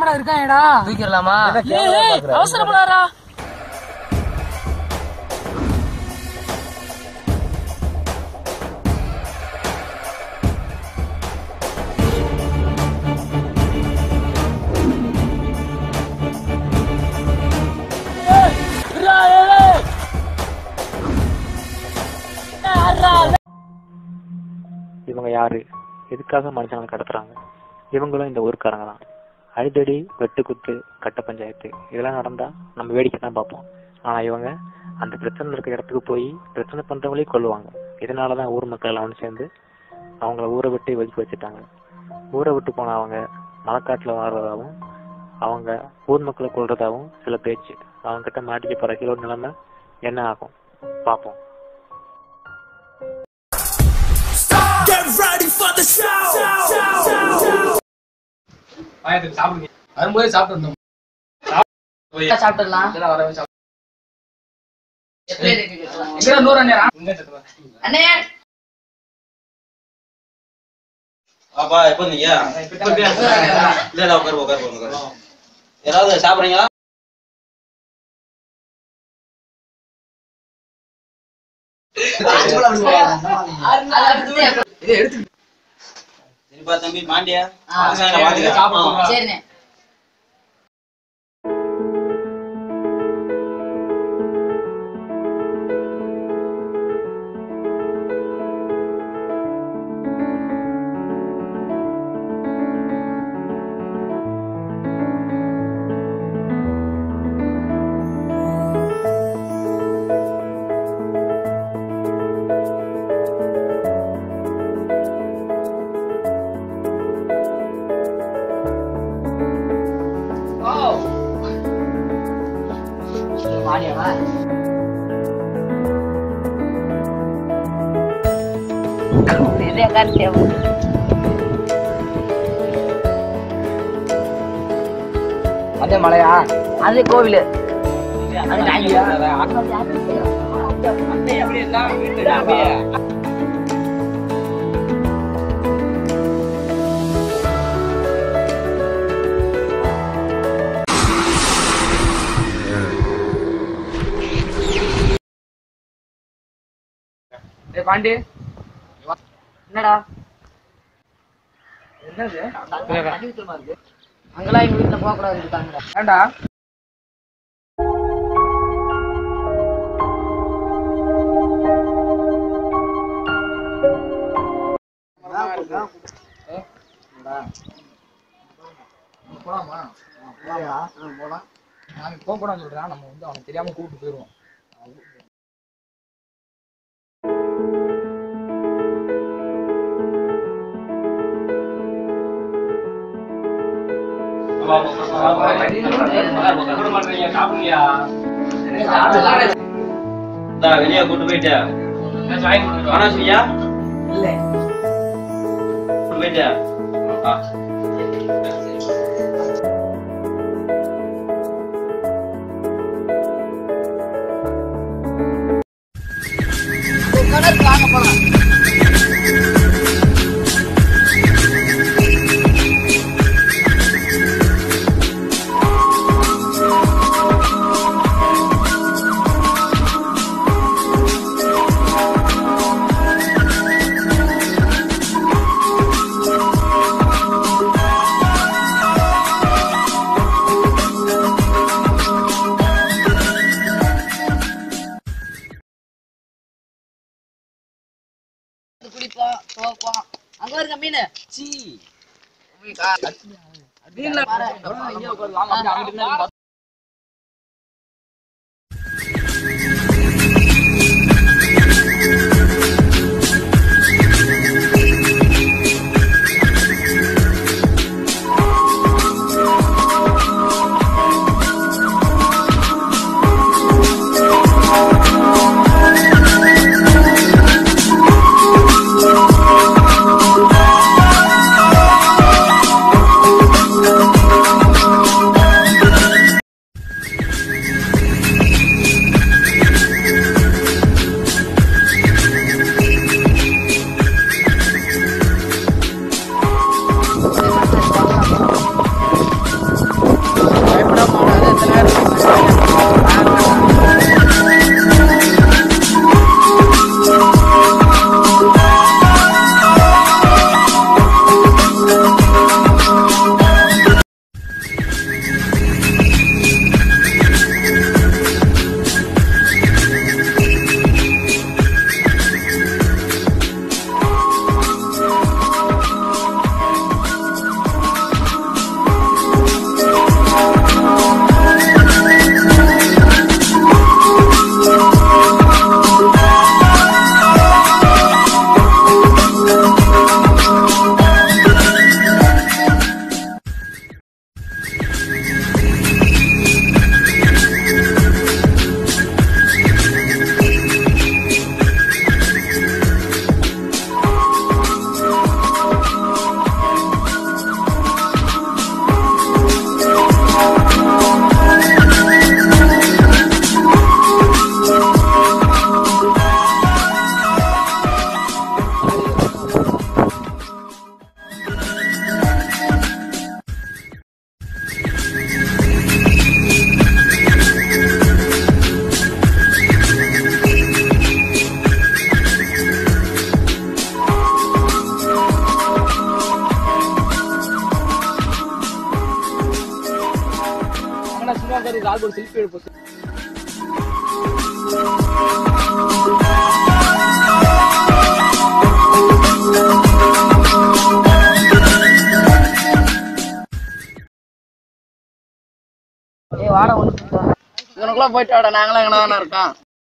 தானடா இருக்காங்கடா தூக்கிடலாமா ஏய் அவசரப்படாரா இவங்க யாரு எதுக்காக மனுஷங்களை கடத்துறாங்க இவங்களும் இந்த ஊருக்காரங்க தான் அடிதடி வெட்டு குத்து கட்ட பஞ்சாயத்து இதெல்லாம் நடந்தா நம்ம வேடிக்கை தான் பார்ப்போம் ஆனா இவங்க அந்த பிரச்சனை இருக்க இடத்துக்கு போய் பிரச்சனை பண்றவங்களையும் கொல்லுவாங்க இதனாலதான் ஊர் மக்கள் எல்லாம் ஒன்று சேர்ந்து அவங்கள ஊரை விட்டு ஒதுக்கி வச்சுட்டாங்க ஊரை விட்டு போன அவங்க மலைக்காட்டுல வாழ்றதாவும் அவங்க ஊர் மக்களை கொல்றதாவும் சில பேச்சு அவங்க கிட்ட மாட்டிக்க போற ஹீரோ நிலைமை என்ன ஆகும் பார்ப்போம் வரும்போது சாப்பிட்டு வந்தோம் சாப்பிட்டுலாம் இதெல்லாம் வரவே சாப்பிட்டு எப்படி இருக்கு கேக்கலாம். எங்க நூறு அண்ணா இங்க சத்துவா அண்ணே அப்பா எப்போ நீங்க இல்ல இல்ல உட்காரு உட்காரு உட்காரு யாராவது சாப்பிடுறீங்களா இதை எடுத்து சரிப்பா தம்பி மாண்டியா ஆ, பசங்களை பாத்துக்க. சாப்பிட ஆ. போறோம். சரிண்ணே மாடியாவா இது எங்க தேவை அதே மலையா அது கோவில் அது நாய்யா அப்படி எல்லாம் வீட்டுல அப்படியே ஏய் பாண்டி என்னடா என்னது அங்கெல்லாம் எங்க வீட்டுல போக கூடாது இருக்காங்க ஏண்டா போலாமா போலாம் நாங்க போக கூடாதுன்னு சொல்றேன் நம்ம வந்து அவனுக்கு தெரியாம கூப்பிட்டு போயிருவோம் இந்தா, வெளியே கூட்டு போயிட்டு வேணா சொல்லியா இல்ல கூட்டு போயிட்டு ஆ. வாங்க போலாம் குளிப்போம் துவைப்போம் அங்க வருங்க மீன் சீ மீன்ல இங்கே உட்காரு வாங்க அப்படியே அங்கிட்டு இருந்தா Thank எடுப்போம் செல்ஃபி எடுப்போம் ஏய் வாடா ஒன்று இவனுக்குள்ள போயிட்டு வாடா நாங்களும் எங்கே தானே இருக்கோம்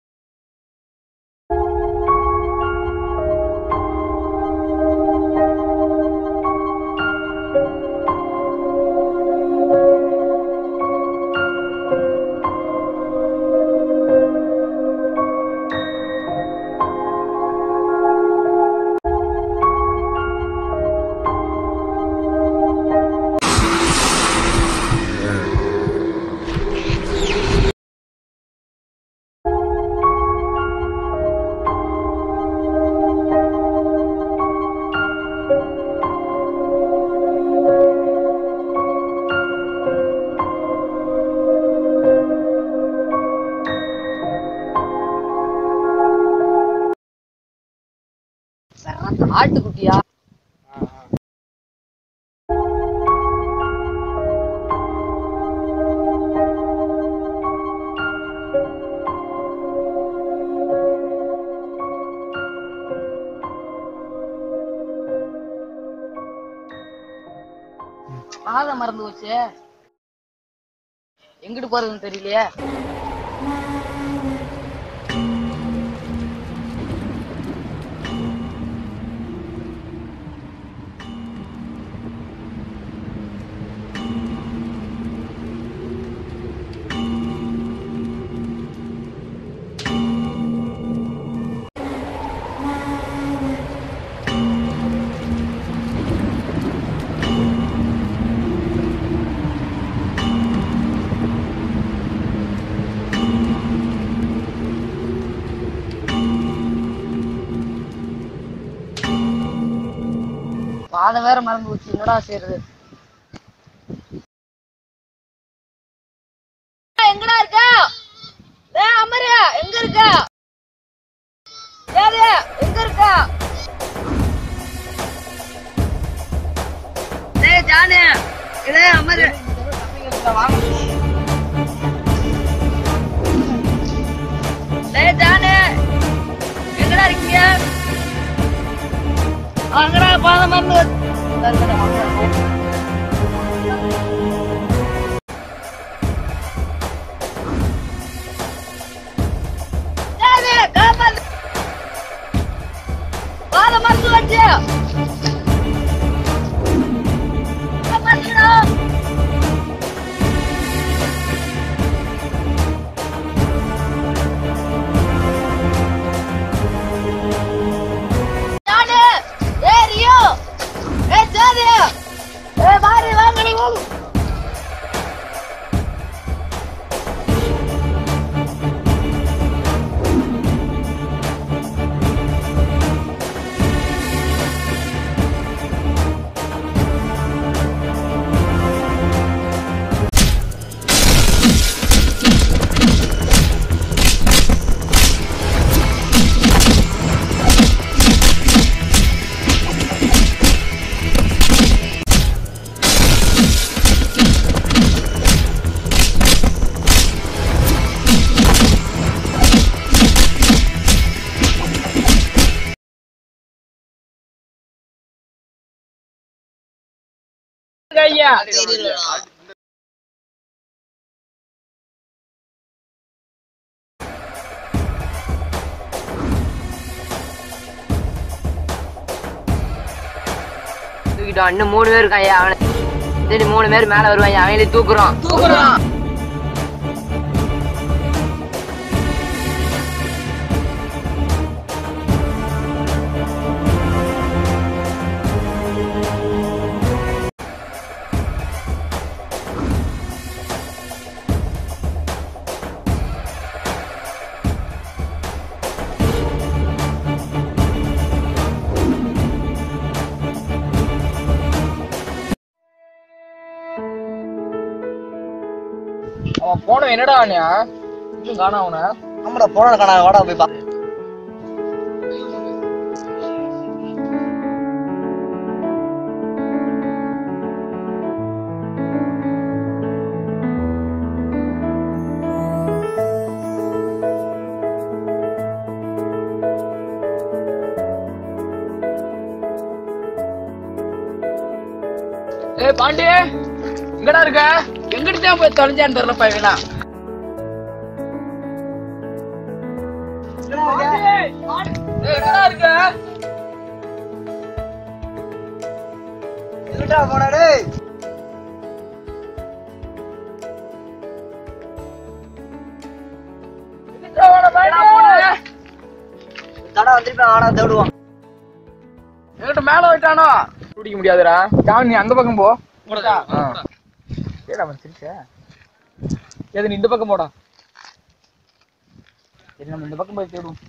ஆட்டுக்குட்டியா பாதை மறந்து போச்சு எங்கிட்டு போறதுன்னு தெரியலையே பாதை வேற மறந்து போச்சு என்னடா செய்யறது எங்கடா இருக்க டேய் அமரு எங்க இருக்க யாரு எங்க இருக்க டேய் ஜானு டேய் அமரு டேய் ஜானு எங்கடா இருக்கீங்க அங்கடா பாதை மறந்து பாதை மறந்து வச்சு மறந்துடா ஜானு ஏய் ரியோ ஏய் ஜானு ஏய் பாரு வாங்க நீ வாங்க ஐயா தூக்கிட்டோம் இன்னும் மூணு பேர் இருக்காங்க அவனை சரி மூணு பேர் மேல வருவாங்க அவங்களே தூக்குறோம் தூக்குறோம் அவன் போன என்னடா அண்ணியா இன்னும் காணா அவனை நம்மள போன காணா வாடா போய் பா டேய் பாண்டி எங்கடா இருக்க எங்கிட்டு தான் போய் தொலைஞ்சான்னு தெரியல பையனா எங்கடா இருக்க எங்கிட்டா போன டேய் எங்கடா போன பாண்டி தடா வந்திருப்பேன் ஆனா தேடுவான் என்கிட்ட மேல போயிட்டானோ பிடிக்க முடியாதுடா காமி நீ அந்த பக்கம் போ ஆ. ஏடா அவன் சிரிச்ச எது நீ இந்த பக்கம் போடா சரி நம்ம இந்த பக்கம் போய் தேடுவோம்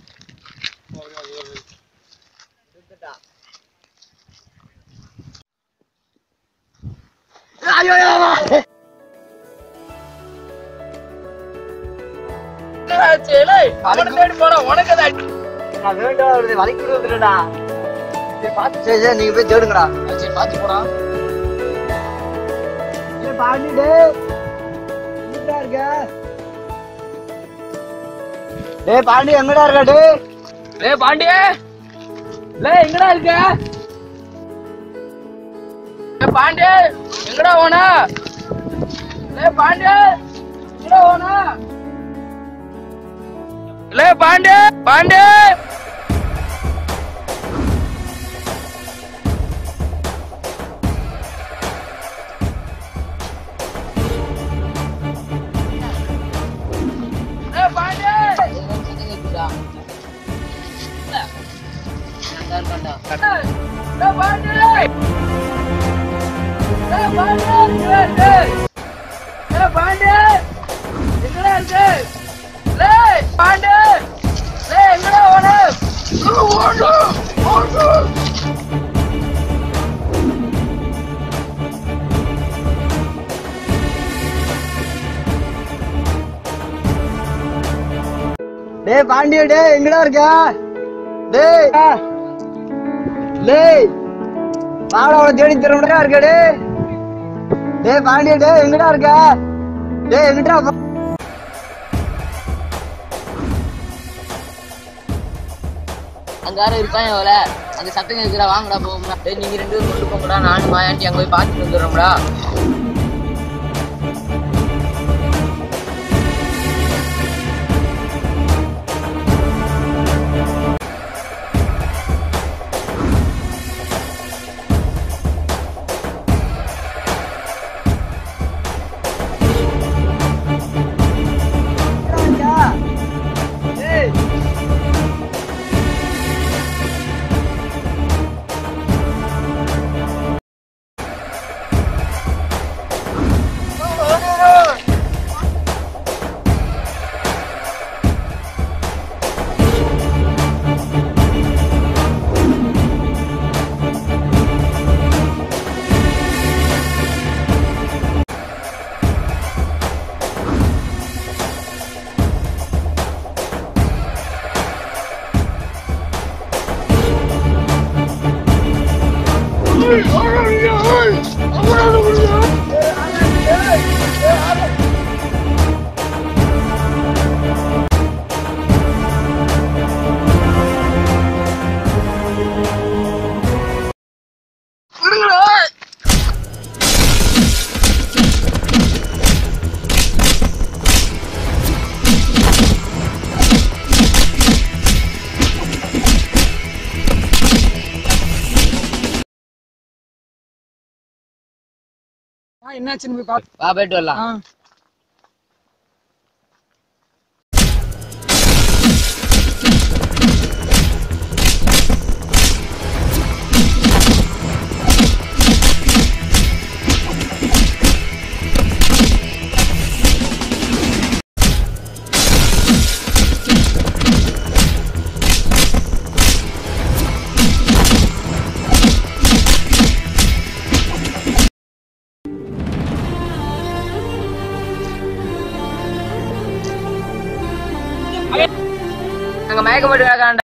என்னாச்சு? ஏலே, அவனை தேடி போடா, உனக்கு அது அடி- நான் வேண்டாம் வருது வலிக்கு விடுறதுடா சரி, பாத்து சரி சரி நீங்க போய் தேடுங்கடா சரி, பாத்து போடா ஏய் பாண்டி டேய் எங்கிட்டா இருக்க டேய் பாண்டி எங்கடா இருக்க டேய் டேய் பாண்டி லே எங்கடா இருக்க டேய் பாண்டி எங்கடா போன லே பாண்டி எங்கடா போன லே பாண்டி பாண்டி லே பாண்டி லே பாண்டி லே பாண்டி லே பாண்டி எங்கடா இருக்கு லே பாண்டி லே எங்கடா ஓடு ஓடு ஓடு டேய் பாண்டி டேய் எங்கடா இருக்க டேய் டேய் வாடா அவனை தேடி திரும்படா இருக்க டேய் டேய் பாண்டி டேய் எங்கடா இருக்க டேய் எங்கிட்டா போ- அங்க யாரும் இருப்பான் எவ்வளோ அந்த சத்தம் கேட்குறா வாங்கடா போகும்டா டேய் நீங்க ரெண்டு பேரும் கொண்டு போங்கடா நானும் மாயாண்டி அங்க போய் பார்த்துட்டு வந்துடுறோம்டா டேய் என்னாச்சுன்னு போய் பாத்து வா போயிட்டு வரலாம் ஆ அங்க மயக்க போட்டு கிடக்காண்டா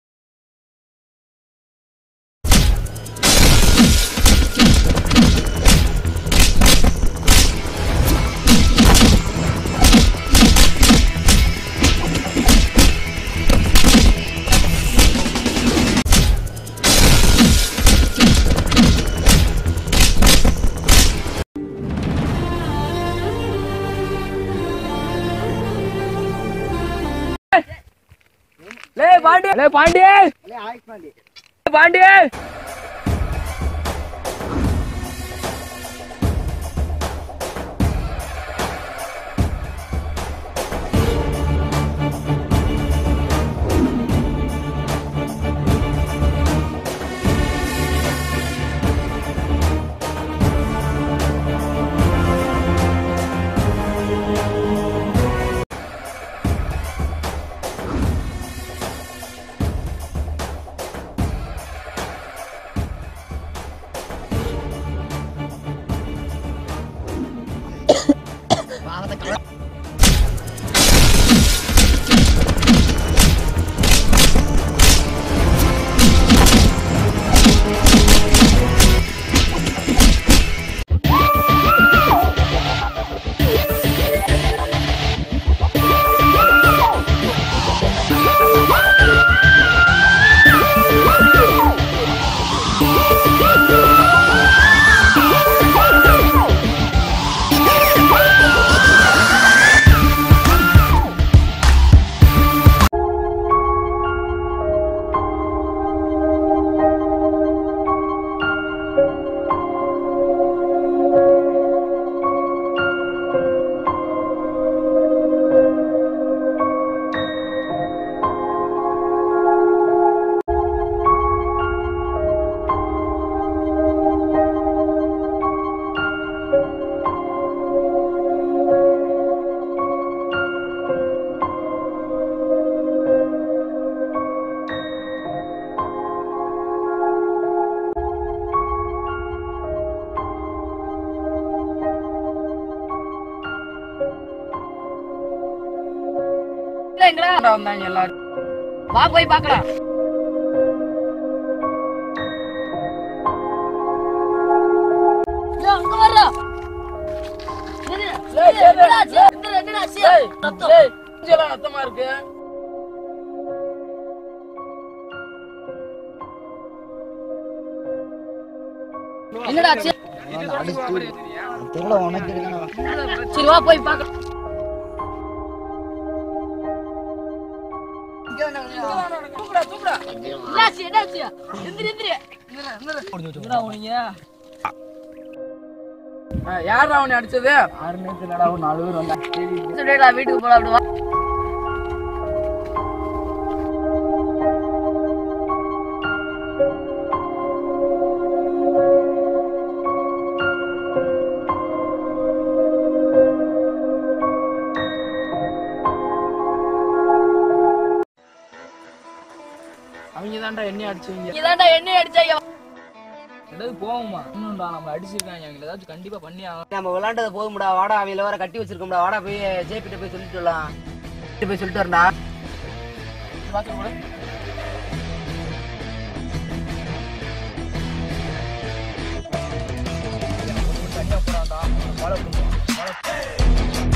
டேய் பாண்டி டேய் பாண்டி பாண்டி எங்கடா வந்தாங்க எல்லாரும் வா போய் பார்க்கலாம் அங்க வர்றா ரத்தமா இருக்கு என்னடா ஆச்சு? தெரியல உனக்கு இருக்கான சரி வா போய் பார்க்கலாம் என்னாச்சு என்னாச்சு எந்திரி எந்திரி என்னடா உனீங்க யார் அவனை அடிச்சது ஆறு நேரத்துலடா ஒரு நாலு பேர் வந்தா சொல்லிடா வீட்டுக்கு போலாம் அப்படி வா அவங்க தான்டா எண்ணெய் அடிச்சவங்க இதாண்டா எண்ணெய் அடிச்சாங்க ஏதாவது போவோமா இன்னும்டா நம்ம அடிச்சிருக்காங்க எங்களை ஏதாச்சும் கண்டிப்பா பண்ணி ஆகணும் நம்ம விளாண்டது போதும்டா வாடா அவையில வேற கட்டி வச்சிருக்கோம்டா வாடா போய் ஜேபிட்ட போய் சொல்லிட்டு வரலாம் போய் சொல்லிட்டு வரடா பாத்து கூட தனியா போறான்டா ஃபாலோ பண்ணுவான்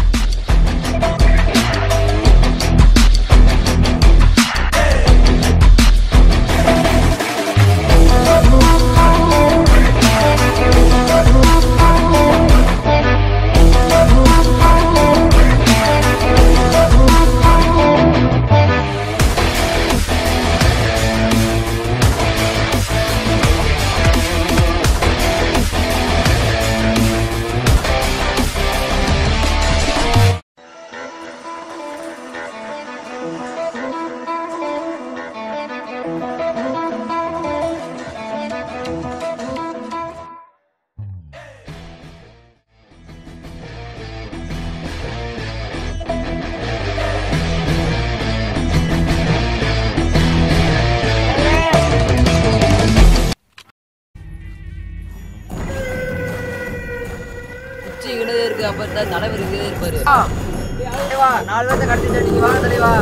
உச்சி கிட்டதே இருக்கு அப்ப இந்த தலைவர் இங்கே இருப்பாரு தலைவா நாலு பேர்த்த கடத்திட்டு நீங்க வாங்க தலைவா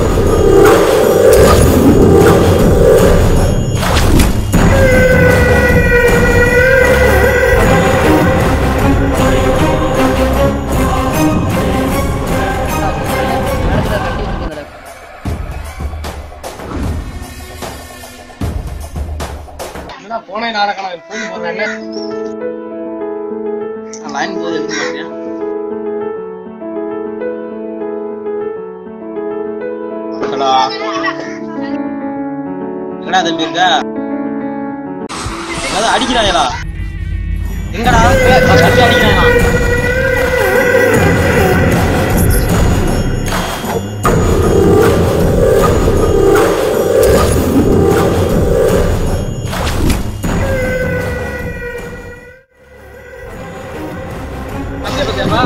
நடத்துல கட்டி வச்சிருக்கேன் என்ன போனே நாடகம் போன் போடுறேன் லைன் போது எடுக்க மாட்டியா மக்களா என்ன தம்பி இருக்க ஏதாவது அடிக்கிறாங்களா எங்கடா தம்பி அடிக்கிறாங்களா தம்பியை பத்தியாப்பா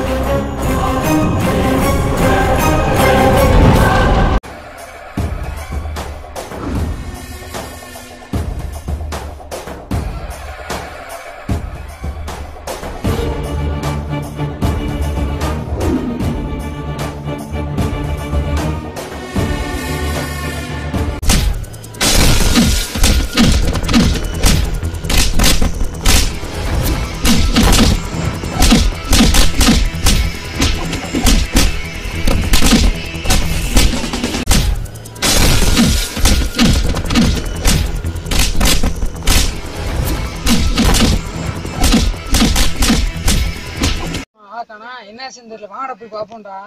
ஆத்தானா என்ன செஞ்சதுல வாங்கடா போய் பாப்போம்டா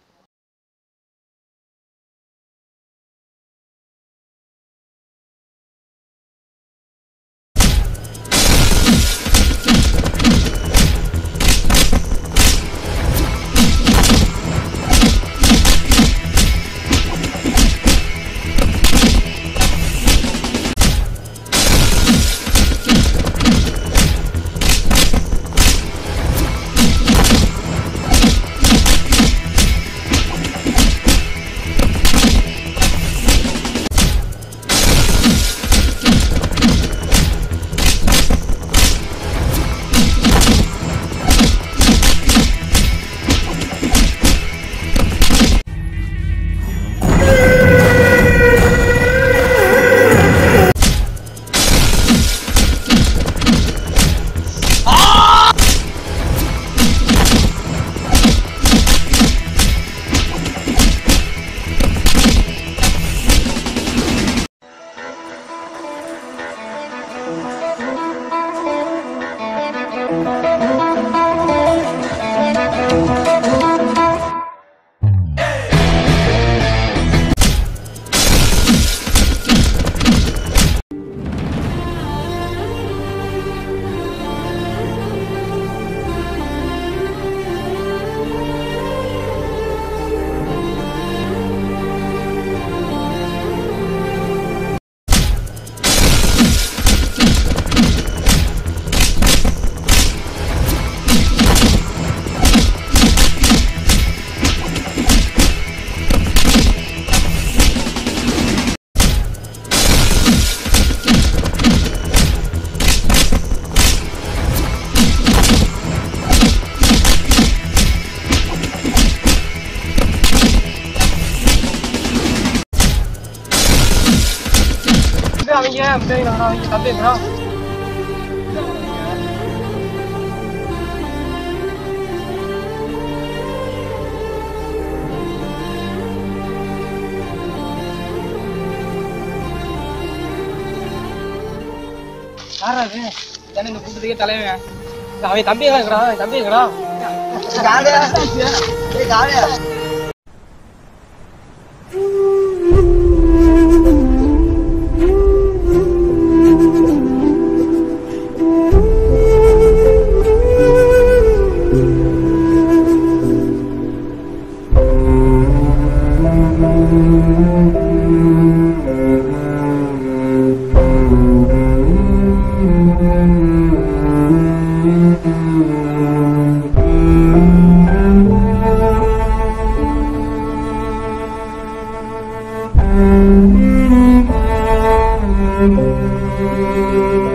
அவங்க அவங்க அவங்க தம்பிங்களா யாரா அது தானே இந்த கூட்டத்துக்கே தலைவன் அவன் தம்பிங்களா இருக்கிறான் அவன் தம்பிங்களா காலையா ஏய் காலையா Thank you.